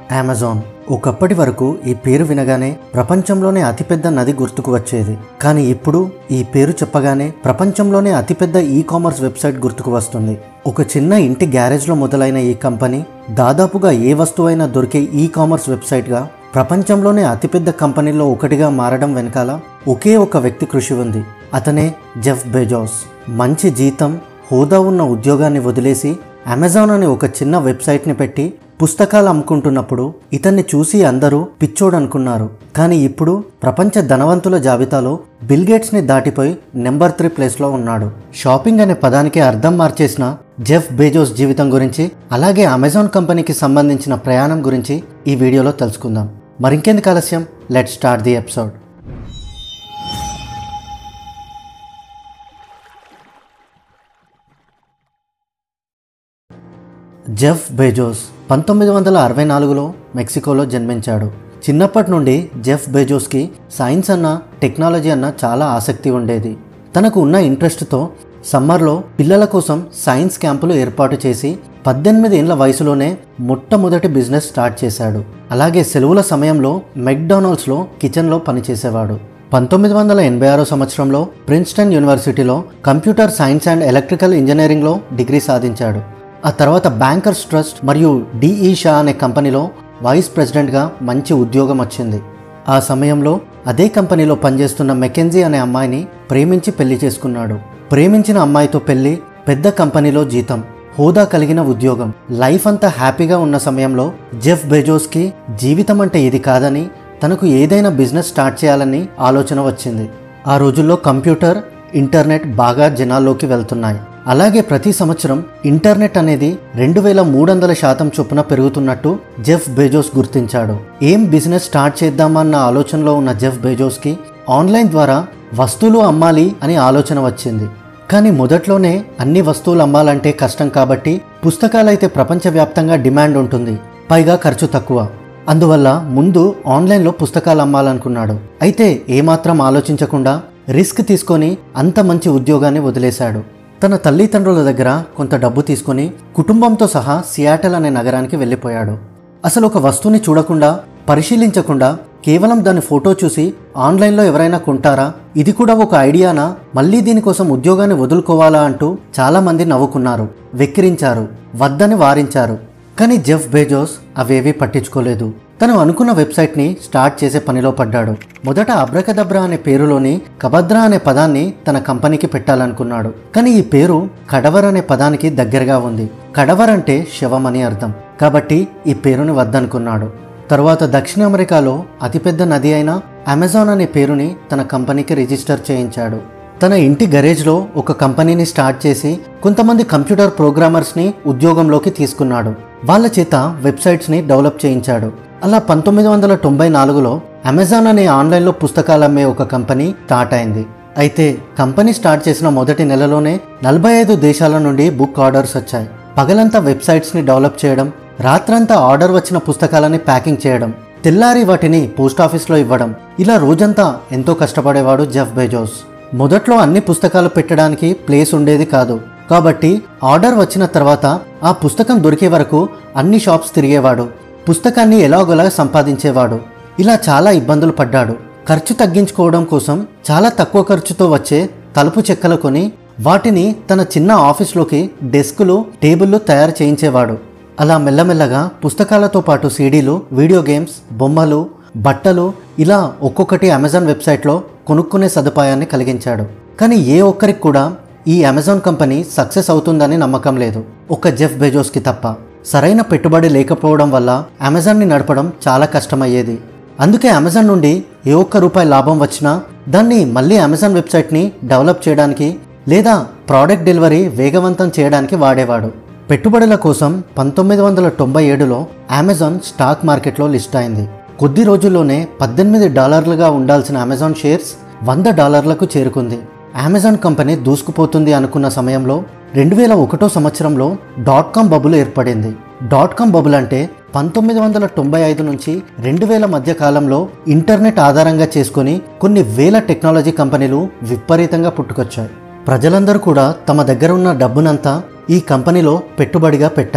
Amazon ఒకప్పటి వరకు ఈ పేరు వినగానే ప్రపంచంలోనే అతిపెద్ద నది గుర్తుకు వచ్చేది కానీ ఇప్పుడు ఈ పేరు చెప్పగానే ప్రపంచంలోనే అతిపెద్ద ఈ కామర్స్ వెబ్సైట్ గుర్తుకు వస్తుంది ఒక చిన్న ఇంటి గ్యారేజ్లో మొదలైన ఈ కంపెనీ దాదాపుగా ఏ వస్తువైనా దొరికే ఈ కామర్స్ వెబ్సైట్గా ప్రపంచంలోనే అతిపెద్ద కంపెనీల్లో ఒకటిగా మారడం వెనకాల ఒకే ఒక వ్యక్తి కృషి ఉంది అతనే జెఫ్ బెజోస్ మంచి జీతం హోదా ఉన్న ఉద్యోగాన్ని వదిలేసి అమెజాన్ అనే ఒక చిన్న వెబ్సైట్ని పెట్టి పుస్తకాలు అమ్ముకుంటున్నప్పుడు ఇతన్ని చూసి అందరూ పిచ్చోడు అనుకున్నారు కానీ ఇప్పుడు ప్రపంచ ధనవంతుల జాబితాలో బిల్ గేట్స్ని దాటిపోయి నెంబర్ త్రీ ప్లేస్లో ఉన్నాడు షాపింగ్ అనే పదానికి అర్థం మార్చేసిన జెఫ్ బేజోస్ జీవితం గురించి అలాగే అమెజాన్ కంపెనీకి సంబంధించిన ప్రయాణం గురించి ఈ వీడియోలో తెలుసుకుందాం మరింకెందుకు ఆలస్యం let start the episode Jeff Bezos పంతొమ్మిది వందల అరవై నాలుగులో మెక్సికోలో జన్మించాడు చిన్నప్పటి నుండి జెఫ్ బెజోస్కి సైన్స్ అన్న టెక్నాలజీ అన్న చాలా ఆసక్తి ఉండేది తనకు ఉన్న ఇంట్రెస్ట్తో సమ్మర్లో పిల్లల కోసం సైన్స్ క్యాంపులు ఏర్పాటు చేసి పద్దెనిమిది ఏళ్ల వయసులోనే మొట్టమొదటి బిజినెస్ స్టార్ట్ చేశాడు అలాగే సెలవుల సమయంలో మెక్డానల్డ్స్లో కిచెన్లో పనిచేసేవాడు పంతొమ్మిది వందల ఎనభై ఆరో సంవత్సరంలో ప్రిన్స్టన్ యూనివర్సిటీలో కంప్యూటర్ సైన్స్ అండ్ ఎలక్ట్రికల్ ఇంజనీరింగ్లో డిగ్రీ సాధించాడు ఆ తర్వాత బ్యాంకర్స్ ట్రస్ట్ మరియు డిఈ షా అనే కంపెనీలో వైస్ ప్రెసిడెంట్గా మంచి ఉద్యోగం వచ్చింది ఆ సమయంలో అదే కంపెనీలో పనిచేస్తున్న మెకెన్జీ అనే అమ్మాయిని ప్రేమించి పెళ్లి చేసుకున్నాడు ప్రేమించిన అమ్మాయితో పెళ్లి పెద్ద కంపెనీలో జీతం హోదా కలిగిన ఉద్యోగం లైఫ్ అంతా హ్యాపీగా ఉన్న సమయంలో జెఫ్ బెజోస్కి జీవితం అంటే ఇది కాదని తనకు ఏదైనా బిజినెస్ స్టార్ట్ చేయాలని ఆలోచన వచ్చింది ఆ రోజుల్లో కంప్యూటర్ ఇంటర్నెట్ బాగా జనాల్లోకి వెళ్తున్నాయి అలాగే ప్రతి సంవత్సరం ఇంటర్నెట్ అనేది రెండు వేల మూడు వందల శాతం చొప్పున పెరుగుతున్నట్టు జెఫ్ బెజోస్ గుర్తించాడు ఏం బిజినెస్ స్టార్ట్ చేద్దామన్న ఆలోచనలో ఉన్న జెఫ్ బెజోస్కి ఆన్లైన్ ద్వారా వస్తువులు అమ్మాలి అని ఆలోచన వచ్చింది కానీ మొదట్లోనే అన్ని వస్తువులు అమ్మాలంటే కష్టం కాబట్టి పుస్తకాలైతే ప్రపంచవ్యాప్తంగా డిమాండ్ ఉంటుంది పైగా ఖర్చు తక్కువ అందువల్ల ముందు ఆన్లైన్లో పుస్తకాలు అమ్మాలనుకున్నాడు అయితే ఏమాత్రం ఆలోచించకుండా రిస్క్ తీసుకొని అంత మంచి ఉద్యోగాన్ని వదిలేశాడు తన తల్లిదండ్రుల దగ్గర కొంత డబ్బు తీసుకొని కుటుంబంతో సహా సియాటల్ అనే నగరానికి వెళ్ళిపోయాడు అసలు ఒక వస్తువుని చూడకుండా పరిశీలించకుండా కేవలం దాని ఫోటో చూసి ఆన్లైన్లో ఎవరైనా కొంటారా ఇది కూడా ఒక ఐడియానా మళ్ళీ దీనికోసం ఉద్యోగాన్ని వదులుకోవాలా అంటూ చాలామంది నవ్వుకున్నారు వెక్కిరించారు వద్దని వారించారు కానీ జెఫ్ బేజోస్ అవేవీ పట్టించుకోలేదు తను అనుకున్న వెబ్సైట్ని స్టార్ట్ చేసే పనిలో పడ్డాడు మొదట అబ్రకదబ్రా అనే పేరులోని కబద్రా అనే పదాన్ని తన కంపెనీకి పెట్టాలనుకున్నాడు కానీ ఈ పేరు కడవర్ అనే పదానికి దగ్గరగా ఉంది కడవర్ అంటే శవం అని అర్థం కాబట్టి ఈ పేరుని వద్దనుకున్నాడు తరువాత దక్షిణ అమెరికాలో అతిపెద్ద నది అయిన అమెజాన్ అనే పేరుని తన కంపెనీకి రిజిస్టర్ చేయించాడు తన ఇంటి గరేజ్లో ఒక కంపెనీని స్టార్ట్ చేసి కొంతమంది కంప్యూటర్ ప్రోగ్రామర్స్ని ఉద్యోగంలోకి తీసుకున్నాడు వాళ్ళ చేత వెబ్సైట్స్ని డెవలప్ చేయించాడు అలా పంతొమ్మిది వందల తొంభై నాలుగులో అమెజాన్ అనే ఆన్లైన్లో పుస్తకాలు అమ్మే ఒక కంపెనీ స్టార్ట్ అయింది అయితే కంపెనీ స్టార్ట్ చేసిన మొదటి నెలలోనే నలభై ఐదు దేశాల నుండి బుక్ ఆర్డర్స్ వచ్చాయి పగలంతా వెబ్సైట్స్ని డెవలప్ చేయడం రాత్రంతా ఆర్డర్ వచ్చిన పుస్తకాలని ప్యాకింగ్ చేయడం తెల్లారి వాటిని పోస్ట్ ఆఫీస్లో ఇవ్వడం ఇలా రోజంతా ఎంతో కష్టపడేవాడు జెఫ్ బెజోస్ మొదట్లో అన్ని పుస్తకాలు పెట్టడానికి ప్లేస్ ఉండేది కాదు కాబట్టి ఆర్డర్ వచ్చిన తర్వాత ఆ పుస్తకం దొరికే వరకు అన్ని షాప్స్ తిరిగేవాడు పుస్తకాన్ని ఎలాగోలా సంపాదించేవాడు ఇలా చాలా ఇబ్బందులు పడ్డాడు ఖర్చు తగ్గించుకోవడం కోసం చాలా తక్కువ ఖర్చుతో వచ్చే తలుపు చెక్కలు కొని వాటిని తన చిన్న ఆఫీస్లోకి డెస్కులు టేబుల్లు తయారు చేయించేవాడు అలా మెల్లమెల్లగా పుస్తకాలతో పాటు సీడీలు వీడియో గేమ్స్ బొమ్మలు బట్టలు ఇలా ఒక్కొక్కటి అమెజాన్ వెబ్సైట్లో కొనుక్కునే సదుపాయాన్ని కలిగించాడు కానీ ఏ ఒక్కరికి కూడా ఈ అమెజాన్ కంపెనీ సక్సెస్ అవుతుందని నమ్మకం లేదు ఒక్క జెఫ్ బెజోస్కి తప్ప సరైన పెట్టుబడి లేకపోవడం వల్ల అమెజాన్ని నడపడం చాలా కష్టమయ్యేది అందుకే అమెజాన్ నుండి ఏ ఒక్క రూపాయి లాభం వచ్చినా దాన్ని మళ్ళీ అమెజాన్ వెబ్సైట్ని డెవలప్ చేయడానికి లేదా ప్రోడక్ట్ డెలివరీ వేగవంతం చేయడానికి వాడేవాడు పెట్టుబడుల కోసం పంతొమ్మిది వందల తొంభై ఏడులో అమెజాన్ స్టాక్ మార్కెట్లో లిస్ట్ అయింది కొద్ది రోజుల్లోనే పద్దెనిమిది డాలర్లుగా ఉండాల్సిన అమెజాన్ షేర్స్ వంద డాలర్లకు చేరుకుంది అమెజాన్ కంపెనీ దూసుకుపోతుంది అనుకున్న సమయంలో రెండు వేల ఒకటో సంవత్సరంలో డాట్ కామ్ బబుల్ ఏర్పడింది డాట్ కామ్ బబుల్ అంటే పంతొమ్మిది వందల తొంభై ఐదు నుంచి రెండు వేల మధ్య కాలంలో ఇంటర్నెట్ ఆధారంగా చేసుకొని కొన్ని వేల టెక్నాలజీ కంపెనీలు విపరీతంగా పుట్టుకొచ్చాయి ప్రజలందరూ కూడా తమ దగ్గర ఉన్న డబ్బునంతా ఈ కంపెనీలో పెట్టుబడిగా పెట్టారు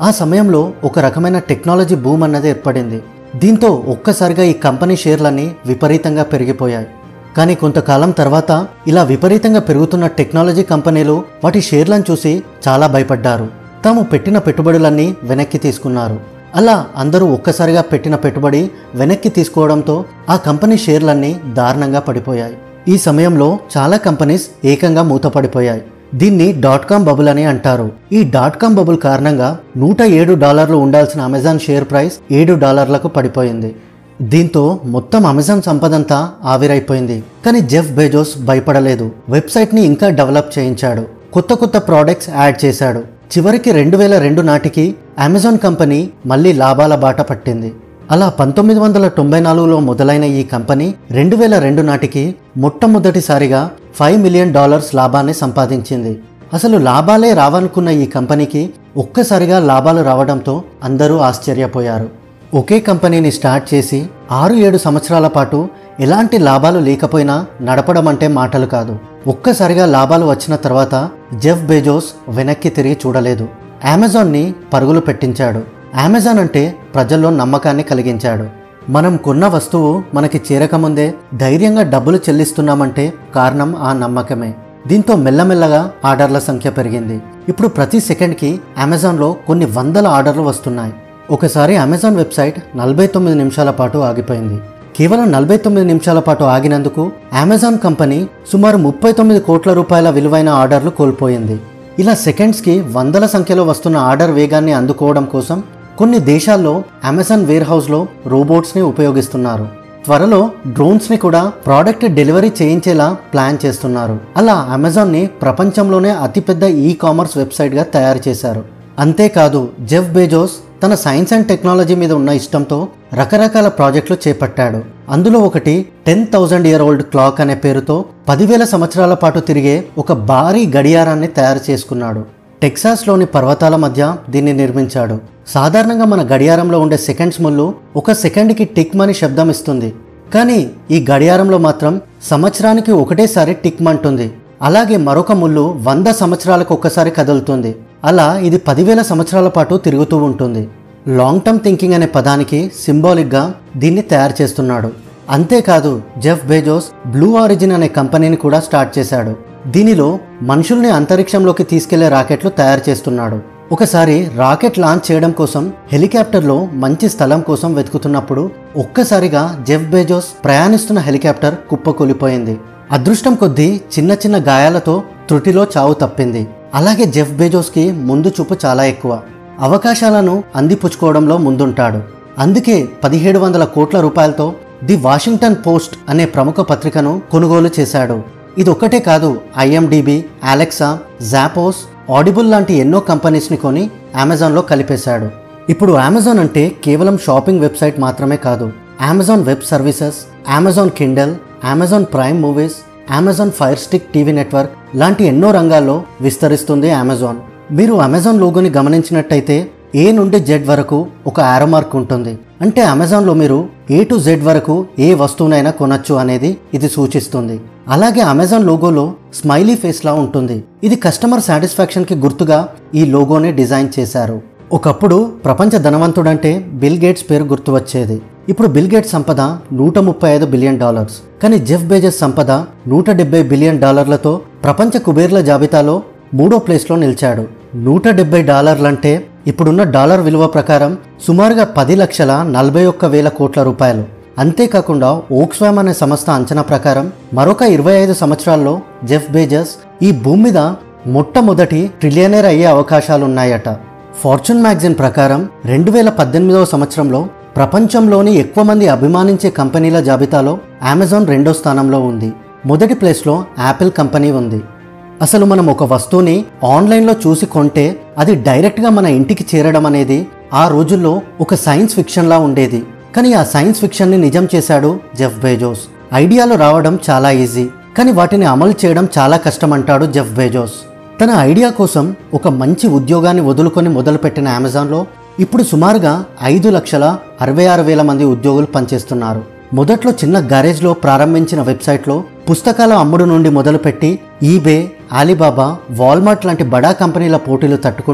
ఆ సమయంలో ఒక రకమైన టెక్నాలజీ బూమ్ అన్నది ఏర్పడింది దీంతో ఒక్కసారిగా ఈ కంపెనీ షేర్లన్నీ విపరీతంగా పెరిగిపోయాయి కానీ కొంతకాలం తర్వాత ఇలా విపరీతంగా పెరుగుతున్న టెక్నాలజీ కంపెనీలు వాటి షేర్లను చూసి చాలా భయపడ్డారు తాము పెట్టిన పెట్టుబడులన్నీ వెనక్కి తీసుకున్నారు అలా అందరూ ఒక్కసారిగా పెట్టిన పెట్టుబడి వెనక్కి తీసుకోవడంతో ఆ కంపెనీ షేర్లన్నీ దారుణంగా పడిపోయాయి ఈ సమయంలో చాలా కంపెనీస్ ఏకంగా మూతపడిపోయాయి దీన్ని డాట్ కామ్ బబుల్ అని అంటారు ఈ డాట్ కామ్ బబుల్ కారణంగా నూట ఏడు డాలర్లు ఉండాల్సిన అమెజాన్ షేర్ ప్రైస్ ఏడు డాలర్లకు పడిపోయింది దీంతో మొత్తం అమెజాన్ సంపదంతా ఆవిరైపోయింది కానీ జెఫ్ బెజోస్ భయపడలేదు వెబ్సైట్ని ఇంకా డెవలప్ చేయించాడు కొత్త కొత్త ప్రోడక్ట్స్ యాడ్ చేశాడు చివరికి రెండు వేల రెండు నాటికి అమెజాన్ కంపెనీ మళ్ళీ లాభాల బాట పట్టింది అలా పంతొమ్మిది వందల తొంభై నాలుగులో మొదలైన ఈ కంపెనీ రెండు వేల రెండు నాటికి మొట్టమొదటిసారిగా ఫైవ్ మిలియన్ డాలర్స్ లాభాన్ని సంపాదించింది అసలు లాభాలే రావనుకున్న ఈ కంపెనీకి ఒక్కసారిగా లాభాలు రావడంతో అందరూ ఆశ్చర్యపోయారు ఒకే కంపెనీని స్టార్ట్ చేసి ఆరు ఏడు సంవత్సరాల పాటు ఎలాంటి లాభాలు లేకపోయినా నడపడం అంటే మాటలు కాదు ఒక్కసారిగా లాభాలు వచ్చిన తర్వాత జెఫ్ బెజోస్ వెనక్కి తిరిగి చూడలేదు అమెజాన్ని పరుగులు పెట్టించాడు అమెజాన్ అంటే ప్రజల్లో నమ్మకాన్ని కలిగించాడు మనం కొన్న వస్తువు మనకి చేరకముందే ధైర్యంగా డబ్బులు చెల్లిస్తున్నామంటే కారణం ఆ నమ్మకమే దీంతో మెల్లమెల్లగా ఆర్డర్ల సంఖ్య పెరిగింది ఇప్పుడు ప్రతి సెకండ్కి అమెజాన్లో కొన్ని వందల ఆర్డర్లు వస్తున్నాయి ఒకసారి అమెజాన్ వెబ్సైట్ నలభై తొమ్మిది నిమిషాల పాటు ఆగిపోయింది కేవలం నలభై తొమ్మిది నిమిషాల పాటు ఆగినందుకు అమెజాన్ కంపెనీ సుమారు ముప్పై తొమ్మిది కోట్ల రూపాయల విలువైన ఆర్డర్లు కోల్పోయింది ఇలా సెకండ్స్కి వందల సంఖ్యలో వస్తున్న ఆర్డర్ వేగాన్ని అందుకోవడం కోసం కొన్ని దేశాల్లో అమెజాన్ వేర్ హౌస్లో రోబోట్స్ని ఉపయోగిస్తున్నారు త్వరలో డ్రోన్స్ని కూడా ప్రోడక్ట్ డెలివరీ చేయించేలా ప్లాన్ చేస్తున్నారు అలా అమెజాన్ని ప్రపంచంలోనే అతిపెద్ద ఈ కామర్స్ వెబ్సైట్గా తయారు చేశారు అంతేకాదు జెఫ్ బేజోస్ తన సైన్స్ అండ్ టెక్నాలజీ మీద ఉన్న ఇష్టంతో రకరకాల ప్రాజెక్టులు చేపట్టాడు అందులో ఒకటి ten thousand year old clock అనే పేరుతో పదివేల సంవత్సరాల పాటు తిరిగే ఒక భారీ గడియారాన్ని తయారు చేసుకున్నాడు టెక్సాస్లోని పర్వతాల మధ్య దీన్ని నిర్మించాడు సాధారణంగా మన గడియారంలో ఉండే సెకండ్స్ ముళ్ళు ఒక సెకండ్కి టిక్ మని శబ్దం ఇస్తుంది కానీ ఈ గడియారంలో మాత్రం సంవత్సరానికి ఒకటేసారి టిక్ మంటుంది అలాగే మరొక ముళ్ళు వంద సంవత్సరాలకు ఒక్కసారి కదులుతుంది అలా ఇది పదివేల సంవత్సరాల పాటు తిరుగుతూ ఉంటుంది లాంగ్ టర్మ్ థింకింగ్ అనే పదానికి సింబాలిక్గా దీన్ని తయారు చేస్తున్నాడు అంతేకాదు జెఫ్ బేజోస్ బ్లూ ఆరిజిన్ అనే కంపెనీని కూడా స్టార్ట్ చేశాడు దీనిలో మనుషుల్ని అంతరిక్షంలోకి తీసుకెళ్లే రాకెట్లు తయారు చేస్తున్నాడు ఒకసారి రాకెట్ లాంచ్ చేయడం కోసం హెలికాప్టర్లో మంచి స్థలం కోసం వెతుకుతున్నప్పుడు ఒక్కసారిగా జెఫ్ బేజోస్ ప్రయాణిస్తున్న హెలికాప్టర్ కుప్పకూలిపోయింది అదృష్టం కొద్దీ చిన్న చిన్న గాయాలతో త్రుటిలో చావు తప్పింది అలాగే జెఫ్ బేజోస్కి ముందు చూపు చాలా ఎక్కువ అవకాశాలను అందిపుచ్చుకోవడంలో ముందుంటాడు అందుకే పదిహేడు వందల కోట్ల రూపాయలతో ది వాషింగ్టన్ పోస్ట్ అనే ప్రముఖ పత్రికను కొనుగోలు చేశాడు ఇది ఒక్కటే కాదు ఐఎండిబి అలెక్సా జాపోస్ ఆడిబుల్ లాంటి ఎన్నో కంపెనీస్ని కొని అమెజాన్లో కలిపేశాడు ఇప్పుడు అమెజాన్ అంటే కేవలం షాపింగ్ వెబ్సైట్ మాత్రమే కాదు Amazon web services Amazon Kindle Amazon Prime movies Amazon fire stick TV network లాంటి ఎన్నో రంగాల్లో విస్తరిస్తుంది అమెజాన్ మీరు అమెజాన్ లోగోని గమనించినట్టయితే ఏ నుండి జెడ్ వరకు ఒక ఆరో మార్క్ ఉంటుంది అంటే అమెజాన్లో మీరు ఏ టు జెడ్ వరకు ఏ వస్తువునైనా కొనొచ్చు అనేది ఇది సూచిస్తుంది అలాగే అమెజాన్ లోగోలో స్మైలీ ఫేస్లా ఉంటుంది ఇది కస్టమర్ సాటిస్ఫాక్షన్కి గుర్తుగా ఈ లోగోని డిజైన్ చేశారు ఒకప్పుడు ప్రపంచ ధనవంతుడంటే బిల్ గేట్స్ పేరు గుర్తు వచ్చేది ఇప్పుడు బిల్ గేట్స్ సంపద నూట ముప్పై ఐదు బిలియన్ డాలర్స్ కానీ జెఫ్ బేజెస్ సంపద నూట డెబ్బై బిలియన్ డాలర్లతో ప్రపంచ కుబేర్ల జాబితాలో మూడో ప్లేస్లో నిలిచాడు నూట డెబ్బై డాలర్లంటే ఇప్పుడున్న డాలర్ విలువ ప్రకారం సుమారుగా పది లక్షల నలభై ఒక్క వేల కోట్ల రూపాయలు అంతేకాకుండా ఓక్స్వామ్ అనే సంస్థ అంచనా ప్రకారం మరొక ఇరవై ఐదు సంవత్సరాల్లో జెఫ్ బేజస్ ఈ భూమి మీద మొట్టమొదటి ట్రిలియనేర్ అయ్యే అవకాశాలున్నాయట ఫార్చ్యూన్ మ్యాగజిన్ ప్రకారం రెండు వేల పద్దెనిమిదవ సంవత్సరంలో ప్రపంచంలోని ఎక్కువ మంది అభిమానించే కంపెనీల జాబితాలో అమెజాన్ రెండో స్థానంలో ఉంది మొదటి ప్లేస్లో యాపిల్ కంపెనీ ఉంది అసలు మనం ఒక వస్తువుని ఆన్లైన్లో చూసి కొంటే అది డైరెక్ట్గా మన ఇంటికి చేరడం అనేది ఆ రోజుల్లో ఒక సైన్స్ ఫిక్షన్లా ఉండేది కానీ ఆ సైన్స్ ఫిక్షన్ని నిజం చేశాడు జెఫ్ బేజోస్ ఐడియాలు రావడం చాలా ఈజీ కానీ వాటిని అమలు చేయడం చాలా కష్టం అంటాడు జెఫ్ బేజోస్ తన ఐడియా కోసం ఒక మంచి ఉద్యోగాన్ని వదులుకొని మొదలుపెట్టిన అమెజాన్లో ఇప్పుడు సుమారుగా ఐదు లక్షల అరవై ఆరు వేల మంది ఉద్యోగులు పనిచేస్తున్నారు మొదట్లో చిన్న గ్యారేజ్లో ప్రారంభించిన వెబ్సైట్లో పుస్తకాల అమ్ముడు నుండి మొదలుపెట్టి ఈబే ఆలీబాబా వాల్మార్ట్ లాంటి బడా కంపెనీల పోటీలు తట్టుకుంటూ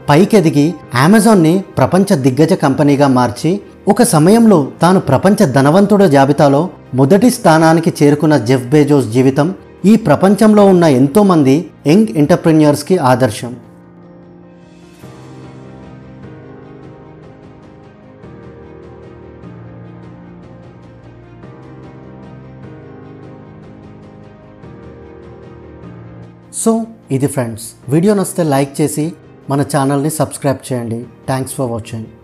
పైకెదిగి అమెజాన్ని ప్రపంచ దిగ్గజ కంపెనీగా మార్చి ఒక సమయంలో తాను ప్రపంచ ధనవంతుడ జాబితాలో మొదటి స్థానానికి చేరుకున్న జెఫ్ బేజోస్ జీవితం ఈ ప్రపంచంలో ఉన్న ఎంతోమంది యంగ్ ఎంటర్ప్రెన్యూర్స్కి ఆదర్శం సో ఇది ఫ్రెండ్స్ వీడియో నచ్చితే లైక్ చేసి మన ఛానల్ని సబ్స్క్రైబ్ చేయండి థ్యాంక్స్ ఫర్ వాచింగ్